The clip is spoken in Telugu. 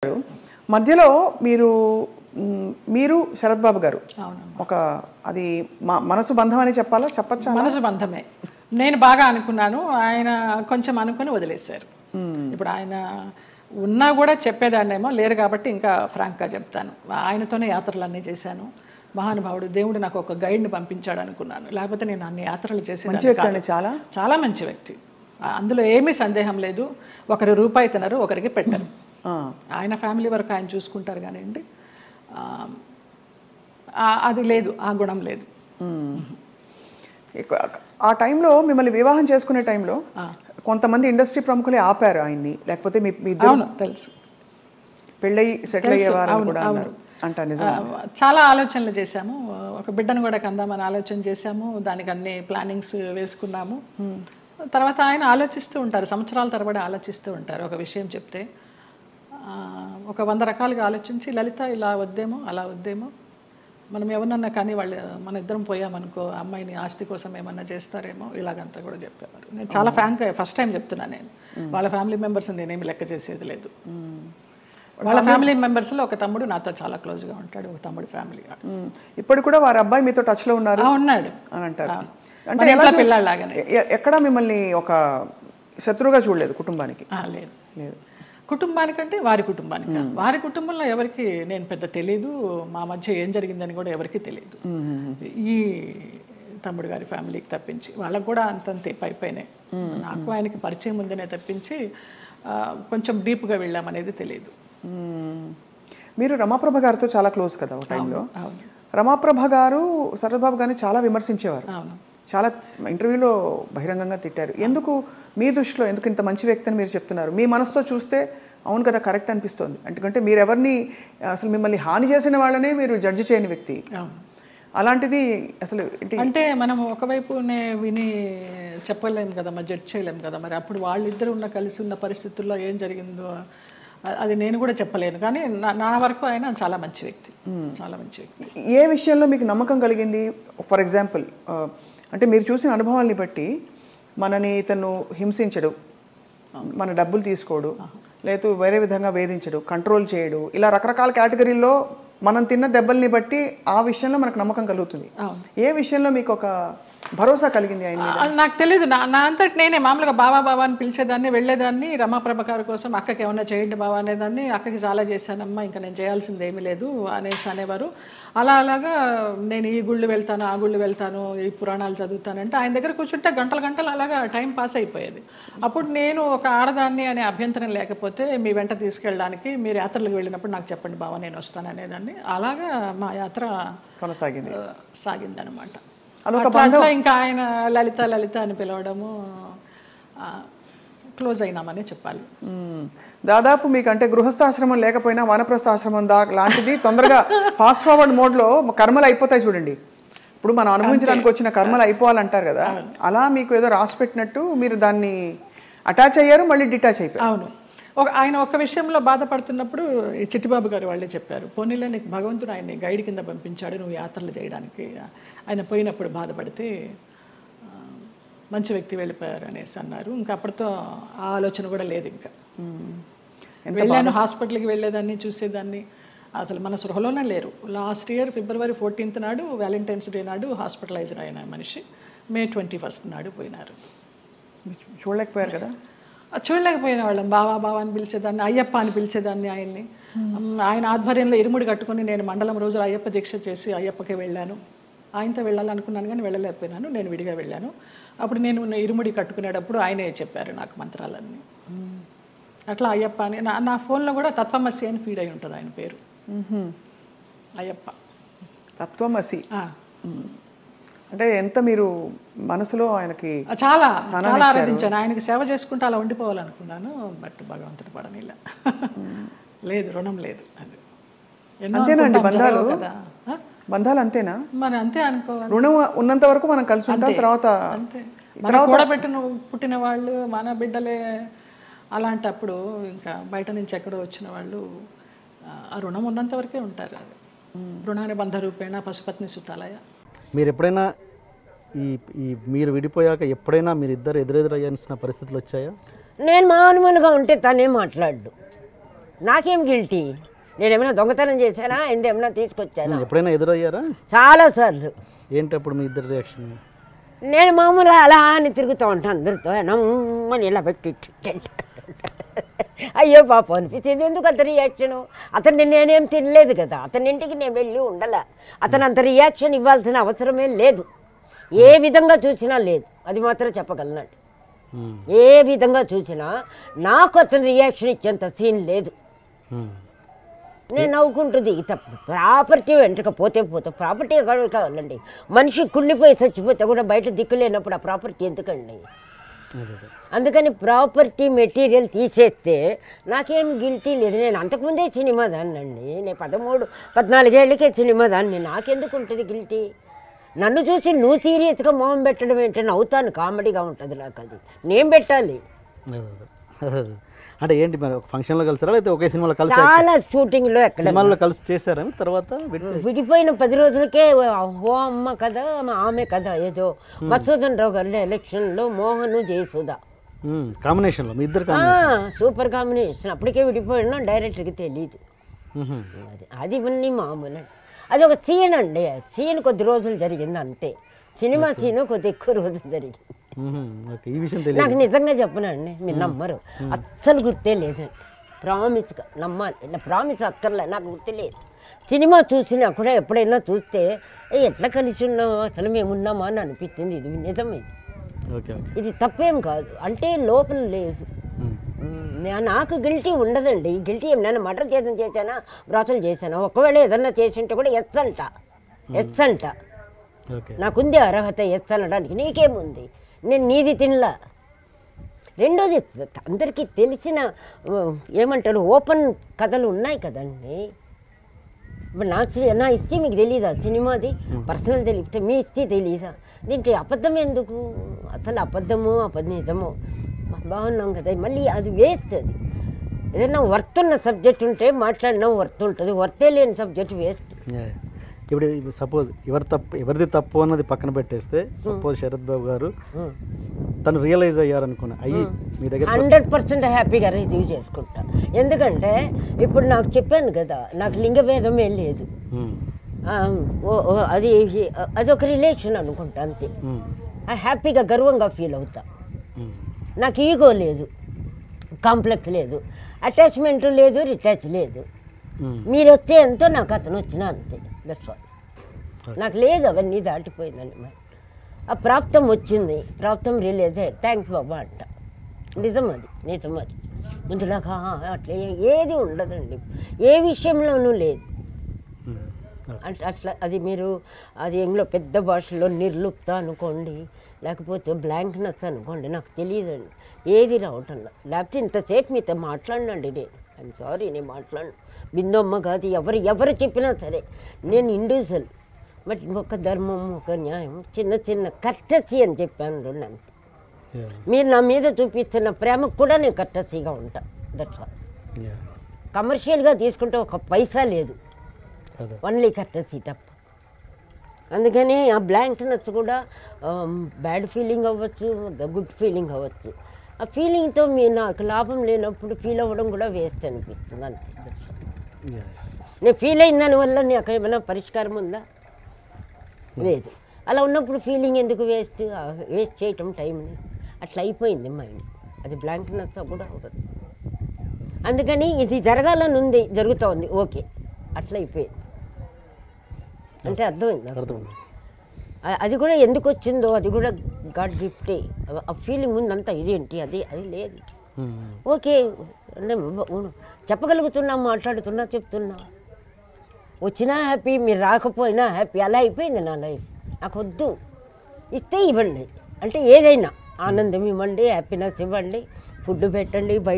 మధ్యలో మీరు మ్, మీరు శరత్ బాబు గారు అవునమ్మా ఒక అది మ- మనసు బంధం అని చెప్పాలా చెప్పచ్చా మనసు బంధమే నేను బాగా అనుకున్నాను ఆయన కొంచెం అనుకుని వదిలేశారు ఇప్పుడు ఆయన ఉన్నా కూడా చెప్పేదాన్నేమో లేరు కాబట్టి ఇంకా ఫ్రాంక్గా చెప్తాను ఆయనతోనే యాత్రలన్నీ చేశాను మహానుభావుడు దేవుడు నాకు ఒక గైడ్ని పంపించాడు అనుకున్నాను లేకపోతే నేను అన్ని యాత్రలు మంచి చేసేదాన్ని వ్యక్తి కాదు. అండి చాలా చాలా మంచి వ్యక్తి ఆ- అందులో ఏమీ సందేహం లేదు ఒకరి రూపాయి తినరు ఒకరికి పెట్టరు ఆ, ఆయన ఫ్యామిలీ వరకు ఆయన చూసుకుంటారు కానివ్వండి ఆ, ఆ- అది లేదు ఆ గుణం లేదు ఎక్కువ- ఆ టైంలో మిమ్మల్ని వివాహం చేసుకునే టైంలో కొంతమంది ఇండస్ట్రీ ప్రముఖులే ఆపారు ఆయన్ని లేకపోతే మీ మీ ఇద్దరు అవును తెలుసు పెళ్ళయి సెటిల్ అయ్యేవారని అవును, కూడా అన్నారు అంటా నిజం ఆ, చాలా ఆలోచనలు చేశాము ఒక బిడ్డను కూడా కందామని ఆలోచన చేశాము దానికి అన్ని ప్లానింగ్స్ వేసుకున్నాము తర్వాత ఆయన ఆలోచిస్తూ ఉంటారు సంవత్సరాల తరబడి ఆలోచిస్తూ ఉంటారు ఒక విషయం చెప్తే ఆ, ఒక వంద రకాలుగా ఆలోచించి లలిత ఇలా వద్దేమో అలా వద్దేమో మనం ఎవరన్నా కానీ వాళ్ళు మన ఇద్దరం పోయామనుకో అమ్మాయిని ఆస్తి కోసం ఏమన్నా చేస్తారేమో ఇలాగంతా కూడా చెప్పేవారు నేను చాలా ఫ్రాంక్ ఫస్ట్ టైం చెప్తున్నాను నేను వాళ్ళ ఫ్యామిలీ మెంబర్స్ నేనేమి లెక్క చేసేది లేదు వాళ్ళ ఫ్యామిలీ మెంబర్స్లో ఒక తమ్ముడు నాతో చాలా క్లోజ్గా ఉంటాడు ఒక తమ్ముడు ఫ్యామిలీ మ్, ఇప్పుడు కూడా వారి అబ్బాయి మీతో టచ్ లో ఉన్నారు ఉన్నాడు అని అంటారు ఆ. అంటే మన ఎలా ఇంట్లో చూ- పిల్లాడిలాగానే. ఎ- ఎక్కడా మిమ్మల్ని ఒక శత్రువుగా చూడలేదు కుటుంబానికి ఆ, లేదు లేదు కుటుంబానికంటే వారి కుటుంబానికి వారి కుటుంబంలో ఎవరికి నేను పెద్ద తెలియదు మా మధ్య ఏం జరిగిందని కూడా ఎవరికి తెలియదు ఈ తమ్ముడు గారి ఫ్యామిలీకి తప్పించి వాళ్ళకు కూడా అంతంతే పై పైనే నాకు ఆయనకి పరిచయం ఉందనే తప్పించి ఆ, కొంచెం డీప్గా వెళ్ళామనేది తెలియదు మ్మ్. మీరు రమాప్రభ గారితో చాలా క్లోజ్ కదా ఒక టైంలో అవును రమాప్రభ గారు శరత్బాబు గారిని చాలా విమర్శించేవారు అవును చాలా ఇంటర్వ్యూలో బహిరంగంగా తిట్టారు ఎందుకు మీ దృష్టిలో ఎందుకు ఇంత మంచి వ్యక్తి అని మీరు చెప్తున్నారు మీ మనసుతో చూస్తే అవును కదా కరెక్ట్ అనిపిస్తోంది ఎందుకంటే మీరు ఎవరిని అసలు మిమ్మల్ని హాని చేసిన వాళ్ళనే మీరు జడ్జి చేయని వ్యక్తి అవును అలాంటిది అసలు ఏంటి అంటే మనం ఒకవైపునే విని చెప్పలేము కదా మరి జడ్జ్ చేయలేము కదా మరి అప్పుడు వాళ్ళిద్దరు ఉన్న కలిసి ఉన్న పరిస్థితుల్లో ఏం జరిగిందో అ- అది నేను కూడా చెప్పలేను కానీ నా- నా వరకు ఆయన చాలా మంచి వ్యక్తి చాలా మంచి వ్యక్తి ఏ విషయంలో మీకు నమ్మకం కలిగింది ఫర్ ఎగ్జాంపుల్ అంటే మీరు చూసిన అనుభవాల్ని బట్టి మనని ఇతను హింసించడు మన డబ్బులు తీసుకోడు లేదు వేరే విధంగా వేధించడు కంట్రోల్ చేయడు ఇలా రకరకాల కేటగిరీల్లో మనం తిన్న దెబ్బల్ని బట్టి ఆ విషయంలో మనకు నమ్మకం కలుగుతుంది ఏ విషయంలో మీకు ఒక భరోసా కలిగింది ఆయన మీద? ఆ, నాకు తెలియదు నా నా అంతటి నేనే మామూలుగా బావా బావా అని పిలిచేదాన్ని వెళ్ళేదాన్ని రమాప్రభ గారి కోసం అక్కకి ఏమన్నా చేయండి బావా అనేదాన్ని అక్కకి చాలా చేశానమ్మా ఇంకా నేను చేయాల్సింది ఏమీ లేదు అనేసి అనేవారు అలా అలాగా నేను ఈ గుళ్ళు వెళ్తాను ఆ గుళ్ళు వెళ్తాను ఈ పురాణాలు చదువుతానంటే ఆయన దగ్గర కూర్చుంటే గంటల గంటలు అలాగా టైం పాస్ అయిపోయేది అప్పుడు నేను ఒక ఆడదాన్ని అనే అభ్యంతరం లేకపోతే మీ వెంట తీసుకెళ్ళడానికి మీరు యాత్రలకు వెళ్ళినప్పుడు నాకు చెప్పండి బావా నేను వస్తాను అనేదాన్ని అలాగా మా యాత్ర కొనసాగింది ఆ, సాగిందనమాట అదొక అట్లా అట్లా ఇంకా ఆయన లలిత లలిత అని పిలవడము ఆ, క్లోజ్ అయినామని చెప్పాలి మ్మ్. దాదాపు మీకు అంటే గృహస్థాశ్రమం లేకపోయినా వానప్రస్థాశ్రమం దా లాంటిది తొందరగా ఫాస్ట్ ఫార్వర్డ్ మోడ్లో కర్మలు అయిపోతాయి చూడండి ఇప్పుడు మనం అనుభవించడానికి వచ్చిన కర్మలు అయిపోవాలంటారు కదా అలా మీకు ఏదో రాసి పెట్టినట్టు మీరు దాన్ని అటాచ్ అయ్యారు మళ్ళీ డిటాచ్ అయిపోయారు అవును ఒక ఆయన ఒక విషయంలో బాధపడుతున్నప్పుడు ఈ చిట్టిబాబు గారు వాళ్ళే చెప్పారు పోనీలే నీకు భగవంతుడు ఆయన్ని గైడ్ కింద పంపించాడు నువ్వు యాత్రలు చేయడానికి ఆయన పోయినప్పుడు బాధపడితే ఆ, మంచి వ్యక్తి వెళ్ళిపోయారు అనేసి అన్నారు ఇంకా అప్పటితో ఆ ఆలోచన కూడా లేదు ఇంకా వెళ్ళాను హాస్పిటల్కి వెళ్ళేదాన్ని చూసేదాన్ని అసలు మన సృహలోనే లేరు లాస్ట్ ఇయర్ ఫిబ్రవరి ఫోర్టీన్త్ నాడు వ్యాలంటైన్స్ డే నాడు హాస్పిటలైజ్డ్ అయిన మనిషి మే ట్వంటీ ఫస్ట్ నాడు పోయినారు చూడలేకపోయారు కదా ఆ చూడలేకపోయిన వాళ్ళం బావా బావా అని పిలిచేదాన్ని అయ్యప్ప అని పిలిచేదాన్ని ఆయన్ని మ్, ఆయన ఆధ్వర్యంలో ఇరుముడి కట్టుకొని నేను మండలం రోజులు అయ్యప్ప దీక్ష చేసి అయ్యప్పకే వెళ్ళాను ఆయనతో వెళ్ళాలనుకున్నాను కానీ వెళ్ళలేకపోయినాను నేను విడిగా వెళ్ళాను అప్పుడు నేను ఉన్న ఇరుముడి కట్టుకునేటప్పుడు ఆయనే చెప్పారు నాకు మంత్రాలన్నీ అట్లా అయ్యప్ప అని నా నా ఫోన్లో కూడా తత్వమసి అని ఫీడ్ అయి ఉంటుంది ఆయన పేరు అయ్యప్ప తత్వమసి ఆ. అంటే ఎంత మీరు మనసులో ఆయనకి చాలా చాలా ఆరాధించాను ఆయనకి సేవ చేసుకుంటూ అలా ఉండిపోవాలనుకున్నాను బట్ భగవంతుడు పడనిలా లేదు రుణం లేదు అది ఎన్నో అంతేనండి అనుకుంటాం, బంధాలు జరగవు కదా ఆ? బంధాలు అంతేనా మరి అంతే అనుకోవాలి రుణం ఉన్నంత వరకు మనం కలిసి ఉంటాం తర్వాత అంతే మన కూడబెట్టిన పుట్టిన వాళ్ళు మన బిడ్డలే అలాంటప్పుడు ఇంకా బయట నుంచి ఎక్కడో వచ్చిన వాళ్ళు ఆ, ఆ రుణం ఉన్నంత వరకే ఉంటారు అది రుణాన్ని బంధ రూపేణ పశుపత్ని సుతాలయ మీరు ఎప్పుడైనా ఈ ఈ మీరు విడిపోయాక ఎప్పుడైనా మీరు ఇద్దరు ఎదురెదురయ్యాల్సిన పరిస్థితులు వచ్చాయా నేను మామూలుగా ఉంటే తనే మాట్లాడు నాకేం గిల్టీ నేను ఏమైనా దొంగతనం చేశానా ఆయన ఏమైనా తీసుకొచ్చానా ఎప్పుడైనా ఎదురయ్యారా చాలాసార్లు ఏంటి అప్పుడు మీ ఇద్దరు రియాక్షన్ నేను మామూలుగా అలా అని తిరుగుతూ ఉంటాను అందరితో నమ్మని ఇలా పెట్టి ఇట్టు ఇట్టు అయ్యో పాపం అనిపించేది ఎందుకు అంత రియాక్షను అతన్ని నేనేం తినలేదు కదా అతని ఇంటికి నేను వెళ్ళి ఉండలే అతను అంత రియాక్షన్ ఇవ్వాల్సిన అవసరమే లేదు ఏ విధంగా చూసినా లేదు అది మాత్రం చెప్పగలనండి ఏ విధంగా చూసినా నాకు అతను రియాక్షన్ ఇచ్చేంత సీన్ లేదు నేను నవ్వుకుంటుంది ఇత ప్రాపర్టీ వెంటక పోతే పోతే ప్రాపర్టీ ఎక్కడ కావాలండి మనిషి కుళ్ళిపోయి చచ్చిపోతే కూడా బయట దిక్కు లేనప్పుడు ఆ ప్రాపర్టీ ఎందుకండి అందుకని ప్రాపర్టీ మెటీరియల్ తీసేస్తే నాకేం గిల్టీ లేదు నేను అంతకుముందే సినిమా దాన్నండి నేను పదమూడు పద్నాలుగేళ్ళకే సినిమా దాన్ని నాకెందుకు ఉంటుంది గిల్టీ నన్ను చూసి నువ్వు సీరియస్గా మొహం పెట్టడం ఏంటని నవ్వుతాను కామెడీగా ఉంటుంది నాకు అది నేను పెట్టాలి అంటే ఏంటి మరి ఒక ఫంక్షన్లో కలిసారా లేకపోతే ఒకే సినిమాలో కలిసి చాలా షూటింగ్లో ఎక్కడ సినిమాల్లో కలిసి చేశారా మీరు తర్వాత విడి- విడిపోయిన పది రోజులకే ఓ అమ్మ కదా ఆమె కదా ఏదో మసూదన్ రావు గారి ఎలక్షన్లో మోహన్ జయసుధ మ్మ్. కాంబినేషన్లో మీ ఇద్దరు ఆ, కాంబినేషన్ సూపర్ కాంబినేషన్ అప్పటికే విడిపోయినా డైరెక్టర్కి తెలియదు మ్మ్. అది అది ఇవన్నీ మామూలు అది ఒక సీన్ అండి సీన్ కొద్ది రోజులు జరిగింది అంతే సినిమా సీన్ కొద్ది ఎక్కువ రోజులు జరిగింది మ్మ్. ఓకే ఈ విషయం తెలియదు నాకు నిజంగా చెప్పనండి మీరు నమ్మరు అస్సలు గుర్తే లేదండి ప్రామిస్గా నమ్మాలి ఇలా ప్రామిస్ అక్కర్లే నాకు గుర్తులేదు సినిమా చూసినా కూడా ఎప్పుడైనా చూస్తే "ఏ, ఎట్లా కలిసి ఉన్నామా అసలు మేము ఉన్నామా అని అనిపించింది ఇది నిజం ఇది ఓకే ఓకే ఇది తప్పేం కాదు అంటే లోపల లేదు మ్మ్. మ్మ్. నా- నాకు గిల్టీ ఉండదండి గిల్టీ ఏం నేను మటర్ చేసిన చేశానా వ్రాతలు చేశానా ఒకవేళ ఏదన్నా చేసి ఉంటే కూడా ఎస్ అంట ఎస్ అంట ఓకే నాకుంది అర్హత ఎస్ అనడానికి నీకేముంది నేను నీది తినలా రెండోది అందరికీ తెలిసిన ఆ, ఏమంటారు ఓపెన్ కథలు ఉన్నాయి కదండి ఇప్పుడు నా సి- నా హిస్టరీ మీకు తెలియదా సినిమాది పర్సనల్ తెలియతే మీ హిస్టరీ తెలియదా దీంట్లో అబద్ధం ఎందుకు అసలు అబద్ధము అబద్ధం నిజము బాగున్నాం కదా మళ్ళీ అది వేస్ట్ అది ఏదైనా వర్త్ ఉన్న సబ్జెక్ట్ ఉంటే మాట్లాడినా వర్త్ ఉంటుంది వర్తే లేని సబ్జెక్ట్ వేస్ట్ యా. ఇప్పుడు సపోజ్ ఎవరి తప్పు ఎవరిది తప్పు అన్నది పక్కన పెట్టేస్తే సపోజ్ శరత్ బాబు గారు తను రియలైజ్ అయ్యారనుకున్నా అయ్యి మీ దగ్గర హండ్రెడ్ పర్సెంట్ హ్యాపీగా రిసీవ్ చేసుకుంటా ఎందుకంటే ఇప్పుడు నాకు చెప్పాను కదా నాకు లింగభేదమే లేదు మ్మ్. ఆ, ఓ- ఓ, అది అదొక రిలేషన్ అనుకుంటా అంతే మ్మ్. ఆ హ్యాపీగా గర్వంగా ఫీల్ అవుతా మ్మ్. నాకు ఈగో లేదు కాంప్లెక్స్ లేదు అటాచ్మెంట్ లేదు రిటాచ్ లేదు మ్మ్. మీరు వస్తే ఎంతో నాకు అతను వచ్చినా అంతే దట్స్ ఆల్ నాకు లేదు అవన్నీ దాటిపోయిందండి మరి ఆ ప్రాప్తం వచ్చింది ప్రాప్తం రిలీజ్ అయ్యి థ్యాంక్స్ బాబా అంట నిజం అది నిజం అది ముందులాగా "ఆ, అట్లా ఏ- ఏది ఉండదండి ఏ విషయంలోనూ లేదు మ్మ్. అట్లా అట్లా అది మీరు అది ఎంగ్లో పెద్ద భాషలో నిర్లుప్త అనుకోండి లేకపోతే బ్లాంక్నెస్ అనుకోండి నాకు తెలియదండి ఏది రావటంలా లేకపోతే ఇంతసేపు మీతో మాట్లాడినండి నేను ఐఎమ్ సారీ నేను మాట్లాడను బిందమ్మ కాదు ఎవరు ఎవరు చెప్పినా సరే నేను ఇండివిజువల్ బట్ ఒక ధర్మం ఒక న్యాయం చిన్న చిన్న కర్టసీ అని చెప్పాను రెండు అంతే యా. మీరు నా మీద చూపిస్తున్న ప్రేమకు కూడా నేను కర్టసీగా ఉంటా దట్స్ ఆల్ యా. కమర్షియల్గా తీసుకుంటే ఒక పైసా లేదు అదే ఓన్లీ కర్టసీ తప్ప అందుకని ఆ బ్లాంక్నెస్ కూడా బ్యాడ్ ఫీలింగ్ అవ్వచ్చు గుడ్ ఫీలింగ్ అవ్వచ్చు ఆ ఫీలింగ్తో మీ నాకు లాభం లేనప్పుడు ఫీల్ అవ్వడం కూడా వేస్ట్ అనిపిస్తుంది అంతే Yes. నేను ఫీల్ అయిన దానివల్ల నాకు ఏమైనా పరిష్కారం ఉందా లేదు అలా ఉన్నప్పుడు ఫీలింగ్ ఎందుకు వేస్ట్ వేస్ట్ చేయటం టైంని అట్లా అయిపోయింది మైండ్ అది బ్లాంక్నెస్ కూడా అవ్వదు అందుకని ఇది జరగాలని ఉంది జరుగుతోంది ఓకే అట్లా అయిపోయింది అంటే అర్థమైందా అర్థమైంది ఆ- అది కూడా ఎందుకు వచ్చిందో అది కూడా గాడ్ గిఫ్టే ఆ ఫీలింగ్ ఉందంతా ఇదేంటి అది అది లేదు మ్మ్. ఓకే అంటే ఉ- చెప్పగలుగుతున్నా మాట్లాడుతున్నా చెప్తున్నా వచ్చినా హ్యాపీ మీరు రాకపోయినా హ్యాపీ అలా అయిపోయింది నా లైఫ్ నాకు వద్దు ఇస్తే ఇవ్వండి అంటే ఏదైనా ఆనందం ఇవ్వండి హ్యాపీనెస్ ఇవ్వండి ఫుడ్ పెట్టండి బయట